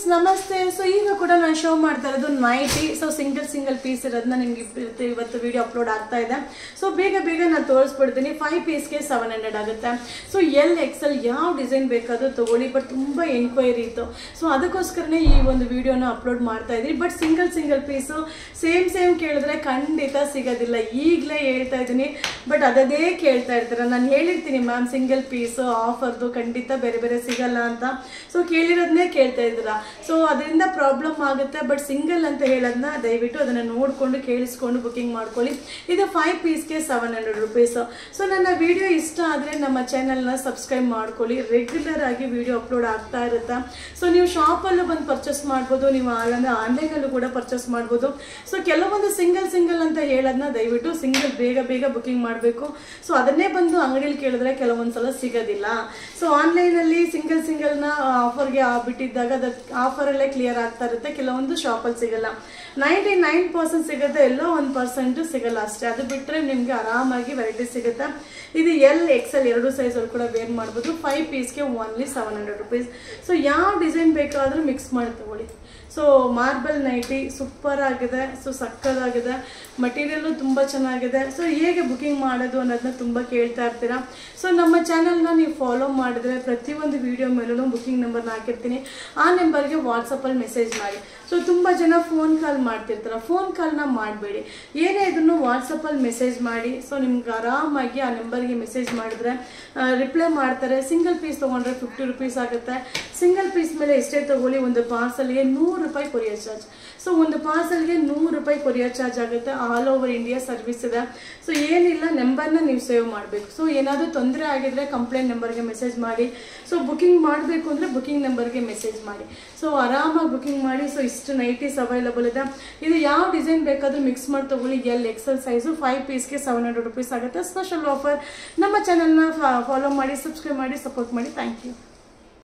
ನಮಸ್ತೆ ಸೊ ಈಗ ಕೂಡ ನಾನು ಶೋ ಮಾಡ್ತಾ ಇರೋದು nighty so single single piece ಇರೋದನ್ನ ನಿಮ್ಗೆ ಇವತ್ತು ಇವತ್ತು ವಿಡಿಯೋ ಅಪ್ಲೋಡ್ ಆಗ್ತಾ ಇದೆ ಸೊ ಬೇಗ ಬೇಗ ನಾನು ತೋರಿಸ್ಬಿಡ್ತೀನಿ ಫೈವ್ ಪೀಸ್ಗೆ ಸೆವೆನ್ ಹಂಡ್ರೆಡ್ ಆಗುತ್ತೆ ಸೊ ಎಲ್ ಎಕ್ಸೆಲ್ ಯಾವ ಡಿಸೈನ್ ಬೇಕಾದರೂ ತಗೊಳ್ಳಿ ಬಟ್ ತುಂಬ ಎನ್ಕ್ವೈರಿ ಇತ್ತು ಸೊ ಅದಕ್ಕೋಸ್ಕರನೇ ಈ ಒಂದು ವಿಡಿಯೋನ ಅಪ್ಲೋಡ್ ಮಾಡ್ತಾ ಇದ್ದೀನಿ but single single piece same same ಕೇಳಿದ್ರೆ ಖಂಡಿತ ಸಿಗೋದಿಲ್ಲ ಈಗಲೇ ಹೇಳ್ತಾ ಇದ್ದೀನಿ ಬಟ್ ಅದೇ ಕೇಳ್ತಾ ಇರ್ತಾರೆ ನಾನು ಹೇಳಿರ್ತೀನಿ ಮ್ಯಾಮ್ ಸಿಂಗಲ್ ಪೀಸು ಆಫರ್ದು ಖಂಡಿತ ಬೇರೆ ಬೇರೆ ಸಿಗಲ್ಲ ಅಂತ ಸೊ ಕೇಳಿರೋದನ್ನೇ ಕೇಳ್ತಾ ಇದ್ದೀರಾ ಸೊ ಅದರಿಂದ ಪ್ರಾಬ್ಲಮ್ ಆಗುತ್ತೆ ಬಟ್ ಸಿಂಗಲ್ ಅಂತ ಹೇಳೋದನ್ನ ದಯವಿಟ್ಟು ಅದನ್ನು ನೋಡಿಕೊಂಡು ಕೇಳಿಸ್ಕೊಂಡು ಬುಕಿಂಗ್ ಮಾಡ್ಕೊಳ್ಳಿ ಇದು ಫೈವ್ ಪೀಸ್ಗೆ ಸೆವೆನ್ ಹಂಡ್ರೆಡ್ ರುಪೀಸ್ ಸೊ ನನ್ನ ವಿಡಿಯೋ ಇಷ್ಟ ಆದರೆ ನಮ್ಮ ಚಾನಲ್ನ ಸಬ್ಸ್ಕ್ರೈಬ್ ಮಾಡ್ಕೊಳ್ಳಿ ರೆಗ್ಯುಲರ್ ಆಗಿ ವಿಡಿಯೋ ಅಪ್ಲೋಡ್ ಆಗ್ತಾ ಇರುತ್ತೆ ಸೊ ನೀವು ಶಾಪಲ್ಲೂ ಬಂದು ಪರ್ಚೇಸ್ ಮಾಡ್ಬೋದು ನೀವು ಆನ್ಲೈನ್ ಆನ್ಲೈನಲ್ಲೂ ಕೂಡ ಪರ್ಚೇಸ್ ಮಾಡ್ಬೋದು ಸೊ ಕೆಲವೊಂದು ಸಿಂಗಲ್ ಸಿಂಗಲ್ ಅಂತ ಹೇಳೋದನ್ನ ದಯವಿಟ್ಟು ಸಿಂಗಲ್ ಬೇಗ ಬೇಗ ಬುಕಿಂಗ್ ಮಾಡಬೇಕು ಸೊ ಅದನ್ನೇ ಬಂದು ಅಂಗಡಿಲಿ ಕೇಳಿದ್ರೆ ಕೆಲವೊಂದು ಸಲ ಸಿಗೋದಿಲ್ಲ ಸೊ ಆನ್ಲೈನಲ್ಲಿ ಸಿಂಗಲ್ ಸಿಂಗಲ್ನ ಆಫರ್ಗೆ ಬಿಟ್ಟಿದ್ದಾಗ ಅದು ಆಫರಲ್ಲೇ ಕ್ಲಿಯರ್ ಆಗ್ತಾ ಇರುತ್ತೆ ಕೆಲವೊಂದು ಶಾಪಲ್ಲಿ ಸಿಗಲ್ಲ ನೈಂಟಿ ನೈನ್ ಪರ್ಸೆಂಟ್ ಸಿಗುತ್ತೆ ಎಲ್ಲೋ ಒಂದು ಪರ್ಸೆಂಟು ಸಿಗಲ್ಲ ಅಷ್ಟೇ ಅದು ಬಿಟ್ಟರೆ ನಿಮಗೆ ಆರಾಮಾಗಿ ವೆರೈಟಿ ಸಿಗುತ್ತೆ ಇದು ಎಲ್ ಎಕ್ಸೆಲ್ ಎರಡು ಸೈಜಲ್ಲಿ ಕೂಡ ವೇರ್ ಮಾಡ್ಬೋದು ಫೈವ್ ಪೀಸ್ಗೆ only seven hundred rupees so ಯಾವ ಡಿಸೈನ್ ಬೇಕಾದರೂ ಮಿಕ್ಸ್ ಮಾಡಿ ತಗೊಳ್ಳಿ ಸೊ ಮಾರ್ಬಲ್ ನೈಟಿ ಸೂಪರ್ ಆಗಿದೆ ಸೊ ಸಕ್ಕದಾಗಿದೆ ಮಟೀರಿಯಲ್ಲು ತುಂಬ ಚೆನ್ನಾಗಿದೆ ಸೊ ಹೇಗೆ ಬುಕಿಂಗ್ ಮಾಡೋದು ಅನ್ನೋದನ್ನ ತುಂಬ ಕೇಳ್ತಾ ಇರ್ತೀರಾ ಸೊ ನಮ್ಮ ಚಾನಲ್ನ ನೀವು ಫಾಲೋ ಮಾಡಿದ್ರೆ ಪ್ರತಿಯೊಂದು ವಿಡಿಯೋ ಮೇಲೂ ಬುಕಿಂಗ್ ನಂಬರ್ನ ಹಾಕಿರ್ತೀನಿ ಆ ನಂಬರ್ಗೆ ವಾಟ್ಸಪ್ಪಲ್ಲಿ ಮೆಸೇಜ್ ಮಾಡಿ ಸೊ ತುಂಬ ಜನ ಫೋನ್ ಕಾಲ್ ಮಾಡ್ತಿರ್ತಾರೆ ಫೋನ್ ಕಾಲ್ನ ಮಾಡಬೇಡಿ ಏನೇ ಇದನ್ನು ವಾಟ್ಸಪ್ಪಲ್ಲಿ ಮೆಸೇಜ್ ಮಾಡಿ ಸೊ ನಿಮ್ಗೆ ಆರಾಮಾಗಿ ಆ ನಂಬರ್ಗೆ ಮೆಸೇಜ್ ಮಾಡಿದ್ರೆ ರಿಪ್ಲೈ ಮಾಡ್ತಾರೆ ಸಿಂಗಲ್ ಪೀಸ್ ತೊಗೊಂಡ್ರೆ ಫಿಫ್ಟಿ ರುಪೀಸ್ ಆಗುತ್ತೆ ಸಿಂಗಲ್ ಪೀಸ್ ಮೇಲೆ ಎಷ್ಟೇ ತೊಗೊಳ್ಳಿ ಒಂದು ಪಾರ್ಸಲ್ಗೆ ನೂರು ರೂಪಾಯಿ ಕೊರಿಯರ್ ಚಾರ್ಜ್ ಸೊ ಒಂದು ಪಾರ್ಸಲ್ಗೆ ನೂರು ರೂಪಾಯಿ ಕೊರಿಯರ್ ಚಾರ್ಜ್ ಆಗುತ್ತೆ ಆಲ್ ಓವರ್ ಇಂಡಿಯಾ ಸರ್ವಿಸ್ ಇದೆ ಸೊ ಏನಿಲ್ಲ ನಂಬರ್ನ ನೀವು ಸೇವ್ ಮಾಡಬೇಕು ಸೊ ಏನಾದರೂ ತೊಂದರೆ ಆಗಿದ್ರೆ ಕಂಪ್ಲೇಂಟ್ ನಂಬರ್ಗೆ ಮೆಸೇಜ್ ಮಾಡಿ ಸೊ ಬುಕಿಂಗ್ ಮಾಡಬೇಕು ಅಂದರೆ ಬುಕಿಂಗ್ ನಂಬರ್ಗೆ ಮೆಸೇಜ್ ಮಾಡಿ ಸೊ ಆರಾಮಾಗಿ ಬುಕಿಂಗ್ ಮಾಡಿ ಸೊ ಇಷ್ಟು ನೈಟೀಸ್ ಅವೈಲಬಲ್ ಇದೆ ಇದು ಯಾವ ಡಿಸೈನ್ ಬೇಕಾದರೂ ಮಿಕ್ಸ್ ಮಾಡಿ ತಗೊಳ್ಳಿ ಎಲ್ ಎಕ್ಸೆಲ್ ಸೈಜು ಫೈವ್ ಪೀಸ್ಗೆ ಸೆವೆನ್ ಹಂಡ್ರೆಡ್ ರುಪೀಸ್ ಆಗುತ್ತೆ ಸ್ಪೆಷಲ್ ಆಫರ್ ನಮ್ಮ ಚಾನಲ್ನ ಫಾಲೋ ಮಾಡಿ ಸಬ್ಸ್ಕ್ರೈಬ್ ಮಾಡಿ ಸಪೋರ್ಟ್ ಮಾಡಿ ಥ್ಯಾಂಕ್ ಯು